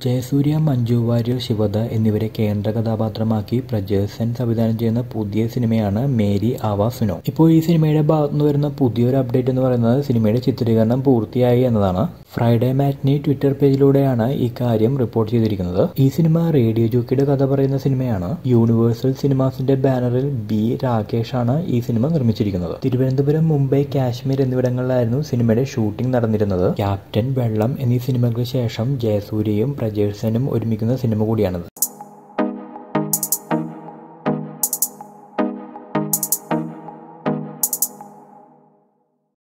ജയസൂര്യ മഞ്ജു വാര്യർ ശിവദ എന്നിവരെ കേന്ദ്ര കഥാപാത്രമാക്കി പ്രജേഴ്സൻ സംവിധാനം ചെയ്യുന്ന പുതിയ സിനിമയാണ് മേരി ആവാ സുനോ ഇപ്പോൾ ഈ സിനിമയുടെ ഭാഗത്തുനിന്ന് വരുന്ന പുതിയൊരു അപ്ഡേറ്റ് എന്ന് പറയുന്നത് സിനിമയുടെ ചിത്രീകരണം പൂർത്തിയായി എന്നതാണ് ഫ്രൈഡേ മാറ്റ്നി ട്വിറ്റർ പേജിലൂടെയാണ് ഈ കാര്യം റിപ്പോർട്ട് ചെയ്തിരിക്കുന്നത് ഈ സിനിമ റേഡിയോ ജോക്കിയുടെ കഥ പറയുന്ന സിനിമയാണ് യൂണിവേഴ്സൽ സിനിമാസിന്റെ ബാനറിൽ ബി രാകേഷ് ആണ് ഈ സിനിമ നിർമ്മിച്ചിരിക്കുന്നത് തിരുവനന്തപുരം മുംബൈ കാശ്മീർ എന്നിവിടങ്ങളിലായിരുന്നു സിനിമയുടെ ഷൂട്ടിംഗ് നടന്നിരുന്നത് ക്യാപ്റ്റൻ വെള്ളം എന്നീ സിനിമകൾക്ക് ശേഷം ജയസൂര്യയും പ്രജേഴ്സനും ഒരുമിക്കുന്ന സിനിമ കൂടിയാണിത്